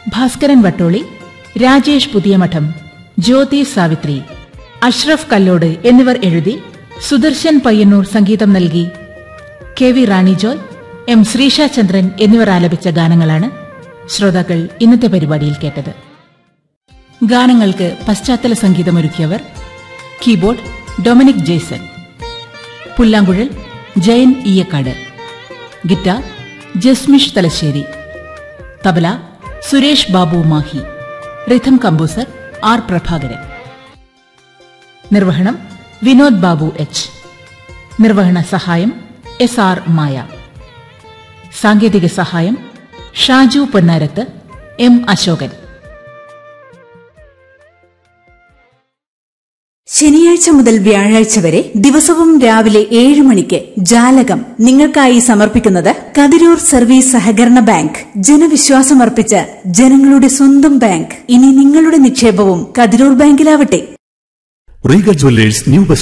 ഭാസ്കരൻ വട്ടോളി രാജേഷ് പുതിയമഠം ജ്യോതി സാവിത്രി അഷ്റഫ് കല്ലോട് എന്നിവർ എഴുതി സുദർശൻ പയ്യന്നൂർ സംഗീതം നൽകി K V Rani Joy M Sreesha Chandran എന്നിവർ ആലപിച്ച ഗാനങ്ങളാണ് ശ്രോതാക്കൾ ഇന്നത്തെ പരിപാടിയിൽ കേട്ടത് ഗാനങ്ങൾക്ക് പശ്ചാത്തല സംഗീതമൊരുക്കിയവർ കീബോർഡ് ഡൊമിനിക് ജേസൺ പുല്ലാങ്കുഴൽ Jayan Eeyakkad guitar Jasmish Thalassery tabla Suresh Babu Mahe rhythm composer R Prabhakaran നിർവഹണം വിനോദ് ബാബു എച്ച് നിർവഹണ സഹായം എസ് ആർ മായ സാങ്കേതിക സഹായം ഷാജു പൊന്നാരത്ത് എം അശോകൻ ശനിയാഴ്ച മുതൽ വ്യാഴാഴ്ച വരെ ദിവസവും രാവിലെ ഏഴ് മണിക്ക് ജാലകം നിങ്ങൾക്കായി സമർപ്പിക്കുന്നത് കതിരൂർ സർവീസ് സഹകരണ ബാങ്ക് ജനവിശ്വാസമർപ്പിച്ച ജനങ്ങളുടെ സ്വന്തം ബാങ്ക് ഇനി നിങ്ങളുടെ നിക്ഷേപവും കതിരൂർ ബാങ്കിലാവട്ടെ റീഗൽ ജ്വല്ലേഴ്സ് ന്യൂ ബസ്